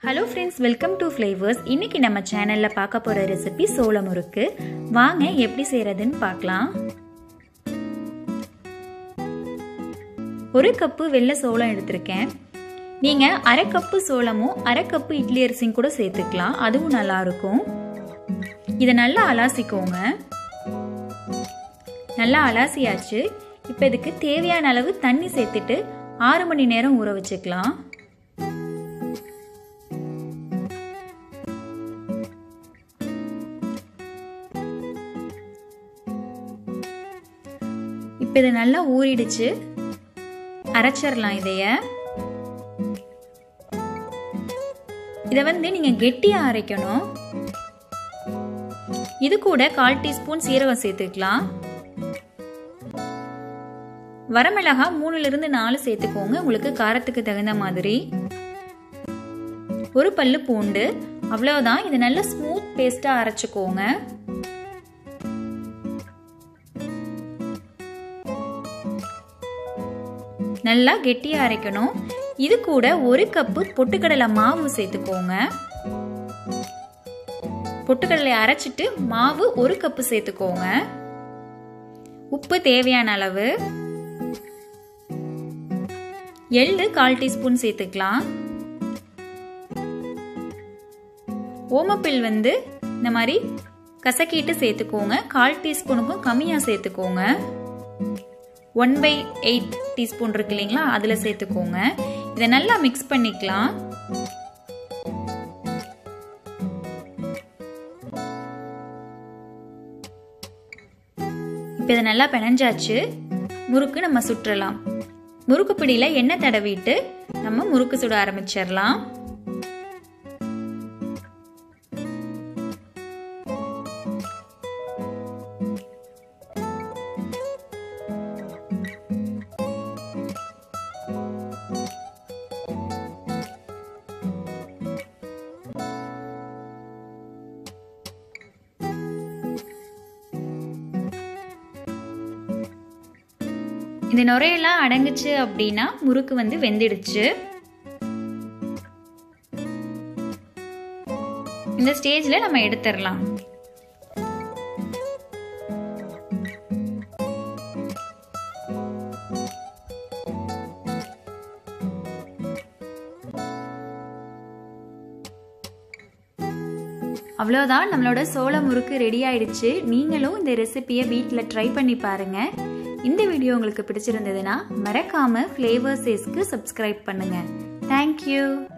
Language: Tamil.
hello friends welcome to flavours இன்னைக்கு நம்ம சேனலில் பார்க்க போகிற ரெசிபி சோள முறுக்கு வாங்க எப்படி செய்கிறதுன்னு பார்க்கலாம் ஒரு கப்பு வெள்ளை சோளம் எடுத்திருக்கேன் நீங்கள் அரை கப்பு சோளமும் அரை கப்பு இட்லி அரிசியும் கூட சேர்த்துக்கலாம் அதுவும் நல்லா இருக்கும் இதை நல்லா அலாசிக்கோங்க நல்லா அலாசியாச்சு இப்போ இதுக்கு தேவையான அளவு தண்ணி சேர்த்துட்டு ஆறு மணி நேரம் ஊற வச்சுக்கலாம் இப்போ இது நல்லா ஊறிடுச்சு அரைச்சிடலாம் இதைய இதை வந்து நீங்கள் கெட்டியாக அரைக்கணும் இது கூட கால் டீஸ்பூன் சீரகம் சேர்த்துக்கலாம் வரமிளகா மூணுல இருந்து நாலு சேர்த்துக்கோங்க உங்களுக்கு காரத்துக்கு தகுந்த மாதிரி ஒரு பல்லு பூண்டு அவ்வளவுதான் இது நல்ல ஸ்மூத் பேஸ்டா அரைச்சுக்கோங்க நல்லா கெட்டியா அரைக்கணும் இது கூட ஒரு கப்பு பொட்டுக்கடலை மாவு சேர்த்துக்கோங்க பொட்டுக்கடலை அரைச்சிட்டு மாவு ஒரு கப்பு சேர்த்துக்கோங்க உப்பு தேவையான அளவு எள்ளு கால் டீஸ்பூன் சேர்த்துக்கலாம் ஓமப்பில் வந்து இந்த மாதிரி கசக்கிட்டு சேர்த்துக்கோங்க கால் டீஸ்பூனுக்கும் கம்மியாக சேர்த்துக்கோங்க ஒன் பை எயிட் டீஸ்பூன் இருக்கு இல்லைங்களா அதில் சேர்த்துக்கோங்க இதை நல்லா மிக்ஸ் பண்ணிக்கலாம் இப்போ இதை நல்லா பிணைஞ்சாச்சு முறுக்கு நம்ம சுற்றலாம் முறுக்கு பிடியில் எண்ணெய் தடவிட்டு நம்ம முறுக்கு சுட ஆரம்பிச்சிடலாம் இந்த நுரையெல்லாம் அடங்குச்சு அப்படின்னா முறுக்கு வந்து வெந்துடுச்சு இந்த ஸ்டேஜ்ல நம்ம எடுத்துடலாம் அவ்வளோதான் நம்மளோட சோள முறுக்கு ரெடி ஆயிடுச்சு நீங்களும் இந்த ரெசிபியை வீட்டில் ட்ரை பண்ணி பாருங்கள் இந்த வீடியோ உங்களுக்கு பிடிச்சிருந்ததுன்னா மறக்காம ஃப்ளேவர்ஸேஸ்க்கு சப்ஸ்கிரைப் பண்ணுங்க தேங்க்யூ